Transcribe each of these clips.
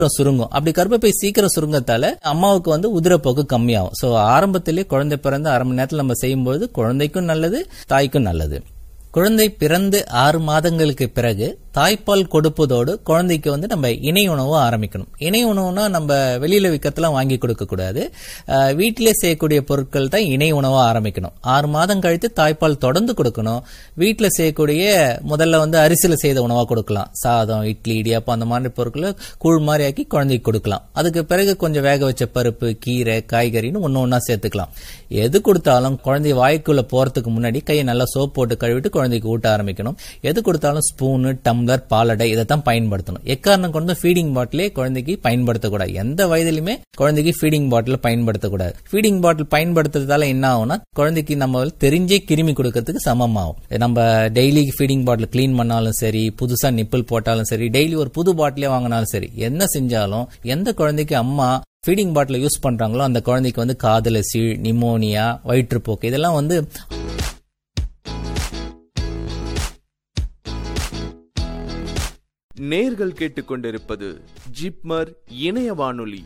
சுருங்கும் அப்படி கர்ப்பப்பை சீக்கிரம் சுருங்கத்தால அம்மாவுக்கு வந்து உதிரப்போக்கு கம்மியாகும் சோ ஆரம்பத்திலே குழந்தை பிறந்து அரை மணி நேரத்துல நம்ம செய்யும்போது குழந்தைக்கும் நல்லது தாய்க்கும் நல்லது குழந்தை பிறந்து ஆறு மாதங்களுக்கு பிறகு தாய்ப்பால் கொடுப்பதோடு குழந்தைக்கு வந்து நம்ம இணை உணவு ஆரம்பிக்கணும் இணை உணவுனா நம்ம வெளியில விற்கத்தெல்லாம் வாங்கி கொடுக்க கூடாது அஹ், வீட்டிலே செய்யக்கூடிய பொருட்கள் தான் இணை உணவா ஆரம்பிக்கணும் ஆறு மாதம் கழித்து தாய்ப்பால் தொடர்ந்து கொடுக்கணும் வீட்டுல செய்யக்கூடிய முதல்ல வந்து அரிசியில செய்த உணவா கொடுக்கலாம் சாதம் இட்லி இடியாப்பம் அந்த மாதிரி பொருட்களை கூழ் மாதிரி ஆக்கி குழந்தைக்கு கொடுக்கலாம் அதுக்கு பிறகு கொஞ்சம் வேக வச்ச பருப்பு கீரை காய்கறின்னு ஒன்னு ஒண்ணா சேர்த்துக்கலாம் எது கொடுத்தாலும் குழந்தை வாய்க்குள்ள போறதுக்கு முன்னாடி கையை நல்லா சோப் போட்டு கழுவிட்டு குழந்தைக்கு ஊட்ட ஆரம்பிக்கணும் எது கொடுத்தாலும் ஸ்பூனு டம்ளர் பாலடை இதைத்தான் பயன்படுத்தணும் எக்காரணம் கொண்டு ஃபீடிங் பாட்டிலே குழந்தைக்கு பயன்படுத்தக்கூடாது எந்த வயதிலுமே குழந்தைக்கு ஃபீடிங் பாட்டில் பயன்படுத்தக்கூடாது ஃபீடிங் பாட்டில் பயன்படுத்துறதால என்ன ஆகும்னா குழந்தைக்கு நம்ம தெரிஞ்சே கிருமி கொடுக்கறதுக்கு சமமாகும் நம்ம டெய்லி ஃபீடிங் பாட்டில் க்ளீன் பண்ணாலும் சரி புதுசா நிப்பிள் போட்டாலும் சரி டெய்லி ஒரு புது பாட்டிலே வாங்கினாலும் சரி என்ன செஞ்சாலும் எந்த குழந்தைக்கு அம்மா ஃபீடிங் பாட்டில் யூஸ் பண்றாங்களோ அந்த குழந்தைக்கு வந்து காதல சீழ் நிமோனியா வயிற்றுப்போக்கு இதெல்லாம் வந்து நேர்கள் கேட்டுக்கொண்டிருப்பது ஜிப்மர் இணைய வானொலி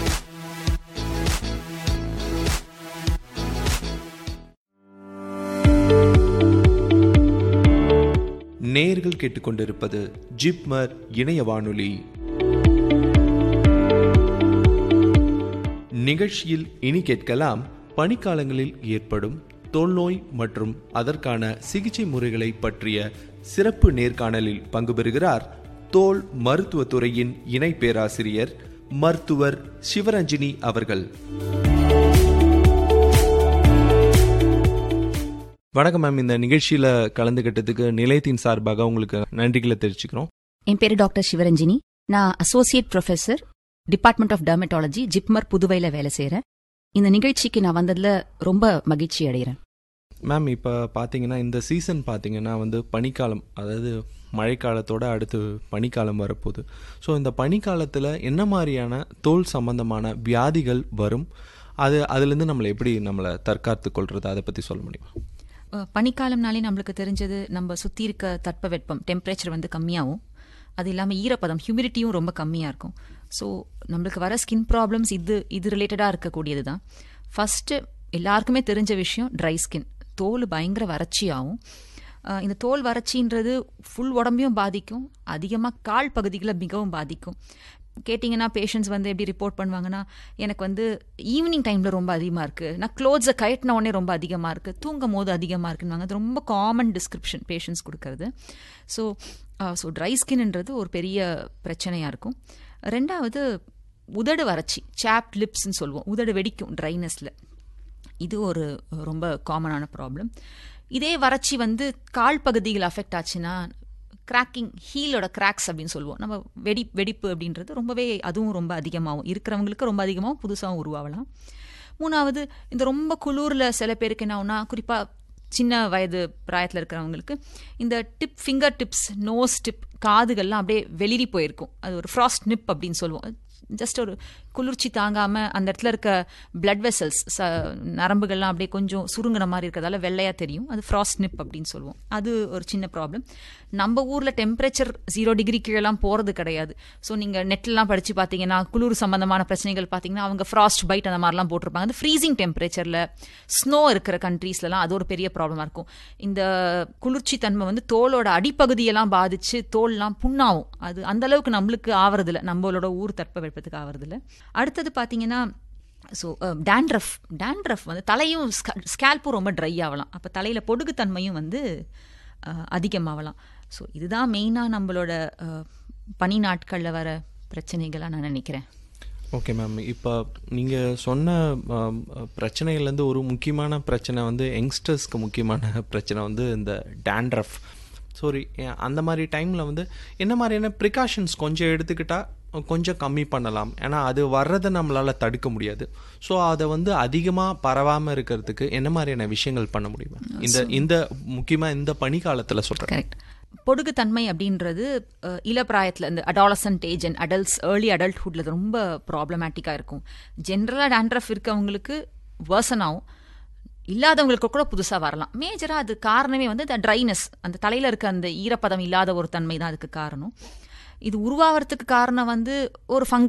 நேர்கள் கேட்டுக்கொண்டிருப்பது ஜிப்மர் இணைய வானொலி நிகழ்ச்சியில் இனி கேட்கலாம் பனிக்காலங்களில் ஏற்படும் தோல்நோய் மற்றும் அதற்கான சிகிச்சை முறைகளை பற்றிய சிறப்பு நேர்காணலில் பங்கு பெறுகிறார் தோல் மருத்துவத்துறையின் இணை பேராசிரியர் மருத்துவர் சிவரஞ்சினி அவர்கள் வணக்கம் மேம் இந்த நிகழ்ச்சியில கலந்துகிட்டதுக்கு நிலையத்தின் சார்பாக உங்களுக்கு நன்றிகளை தெரிவிச்சுக்கிறோம் என் பேரு டாக்டர் சிவரஞ்சினி நான் associate professor department of dermatology JIPMER புதுவையில வேலை செய்றேன் இந்த நிகழ்ச்சிக்கு நான் வந்ததுல ரொம்ப மகிழ்ச்சி அடைகிறேன் மேம் இப்போ பார்த்தீங்கன்னா இந்த சீசன் பார்த்தீங்கன்னா வந்து பனிக்காலம் அதாவது மழைக்காலத்தோட அடுத்து பனிக்காலம் வரப்போகுது ஸோ இந்த பனிக்காலத்தில் என்ன மாதிரியான தோல் சம்பந்தமான வியாதிகள் வரும் அது அதுலேருந்து நம்மளை எப்படி நம்மளை தற்காத்து கொள்றது அதை பற்றி சொல்ல முடியுமா அஹ், பனிக்காலம்னாலே நம்மளுக்கு தெரிஞ்சது நம்ம சுத்தி இருக்க தட்பவெப்பம் டெம்பரேச்சர் வந்து கம்மியாகும் அது இல்லாமல் ஈரப்பதம் ஹியூமிடிட்டியும் ரொம்ப கம்மியாக இருக்கும் ஸோ நம்மளுக்கு வர ஸ்கின் ப்ராப்ளம்ஸ் இது இது ரிலேட்டடாக இருக்கக்கூடியது தான் ஃபஸ்ட்டு எல்லாருக்குமே தெரிஞ்ச விஷயம் ட்ரை ஸ்கின் தோல் பயங்கர வறட்சியாகும் அஹ், இந்த தோல் வறட்சின்றது ஃபுல் உடம்பையும் பாதிக்கும் அதிகமாக கால் பகுதிகளை மிகவும் பாதிக்கும் கேட்டிங்கன்னா பேஷண்ட்ஸ் வந்து எப்படி ரிப்போர்ட் பண்ணுவாங்கன்னா எனக்கு வந்து ஈவினிங் டைமில் ரொம்ப அதிகமாக இருக்குது நான் க்ளோத்ஸை கயட்டின உடனே ரொம்ப அதிகமாக இருக்குது தூங்கும் போது அதிகமாக இருக்குன்னு அது ரொம்ப காமன் டிஸ்கிரிப்ஷன் பேஷண்ட்ஸ் கொடுக்கறது ஸோ ஸோ ட்ரை ஸ்கின்ன்றது ஒரு பெரிய பிரச்சனையாக இருக்கும் ரெண்டாவது உதடு வறட்சி சாப்ட் லிப்ஸ்ன்னு சொல்லுவோம் உதடு வெடிக்கும் ட்ரைனஸில் இது ஒரு ரொம்ப காமனான ப்ராப்ளம் இதே வறட்சி வந்து கால் பகுதியில் அஃபெக்ட் ஆச்சுன்னா கிராக்கிங் ஹீலோட கிராக்ஸ் அப்படின்னு சொல்லுவோம் நம்ம வெடி வெடிப்பு அப்படின்றது ரொம்பவே அதுவும் ரொம்ப அதிகமாகும் இருக்கிறவங்களுக்கு ரொம்ப அதிகமாகவும் புதுசாகவும் உருவாகலாம் மூணாவது இந்த ரொம்ப குளூரில் சில பேருக்கு என்ன ஆகும்னா குறிப்பாக சின்ன வயது பிராயத்தில் இருக்கிறவங்களுக்கு இந்த tip finger tips nose tip காதுகள்லாம் அப்படியே வெளிரி போயிருக்கும் அது ஒரு ஃப்ராஸ்ட் நிப் அப்படின்னு சொல்லுவோம் ஜஸ்ட் ஒரு குளிர்ச்சி தாங்காமல் அந்த இடத்துல இருக்க பிளட் வெசல்ஸ் ச நரம்புகள்லாம் அப்படியே கொஞ்சம் சுருங்கின மாதிரி இருக்கிறதால வெள்ளையாக தெரியும் அது ஃப்ராஸ்ட் நிப் அப்படின்னு சொல்லுவோம் அது ஒரு சின்ன ப்ராப்ளம் நம்ம ஊரில் டெம்பரேச்சர் ஜீரோ டிகிரி கீழெல்லாம் போகிறது கிடையாது ஸோ நீங்கள் நெட்லாம் படித்து பார்த்தீங்கன்னா குளிர் சம்பந்தமான பிரச்சனைகள் பார்த்தீங்கன்னா அவங்க ஃப்ராஸ்ட் பைட் அந்த மாதிரிலாம் போட்டிருப்பாங்க அந்த ஃப்ரீசிங் டெம்பரேச்சரில் ஸ்னோ இருக்கிற கண்ட்ரீஸ்லலாம் அது ஒரு பெரிய ப்ராப்ளமாக இருக்கும் இந்த குளிர்ச்சி தன்மை வந்து தோலோட அடிப்பகுதியெல்லாம் பாதிச்சு தோல்லாம் புண்ணாகும் அது அந்த அளவுக்கு நம்மளுக்கு ஆவறதில்ல நம்மளோட ஊர் தட்பவெப்பத்துக்கு ஆவறதில்ல அடுத்தது பார்த்தீங்கன்னா ஸோ டேண்ட்ரஃப் டேண்ட்ரஃப் வந்து தலையும் ஸ்கேல்ப்பும் ரொம்ப ட்ரை ஆகலாம் அப்போ தலையில் பொடுகுத்தன்மையும் வந்து அஹ், அதிகமாகலாம் ஸோ இதுதான் மெயினாக நம்மளோட அஹ், பனி நாட்களில் வர பிரச்சனைகளாக நான் நினைக்கிறேன் ஓகே மேம் இப்போ நீங்கள் சொன்ன ஆம், பிரச்சனைகள்லேருந்து ஒரு முக்கியமான பிரச்சனை வந்து யங்ஸ்டர்ஸ்க்கு முக்கியமான பிரச்சனை வந்து இந்த டேண்ட்ரஃப் சாரி அந்த மாதிரி டைமில் வந்து என்ன மாதிரியான ப்ரிகாஷன்ஸ் கொஞ்சம் எடுத்துக்கிட்டால் கொஞ்சம் கம்மி பண்ணலாம் ஏன்னா அது வர்றதை நம்மளால் தடுக்க முடியாது ஸோ அதை வந்து அதிகமாக பரவாமல் இருக்கிறதுக்கு என்ன மாதிரியான விஷயங்கள் பண்ண முடியுமா இந்த இந்த முக்கியமாக இந்த பனிக்காலத்தில் சொல்கிறேன் கரெக்ட் பொடுகுத்தன்மை அப்படின்றது அஹ், இளப்பிராயத்தில் இந்த adolescent age and adults early அடல்ட்ஹுட்ல ரொம்ப ப்ராப்ளமேட்டிக்காக இருக்கும் ஜென்ரலாக டேண்ட்ரஃப் இருக்கவங்களுக்கு வேர்சன் ஆகும் இல்லாதவங்களுக்கு கூட புதுசாக வரலாம் மேஜராக அது காரணமே வந்து இந்த ட்ரைனஸ் அந்த தலையில் இருக்க அந்த ஈரப்பதம் இல்லாத ஒரு தன்மை தான் அதுக்கு காரணம் இது உருவாகிறதுக்கு காரணம் வந்து ஒரு ஃபங்கஸ்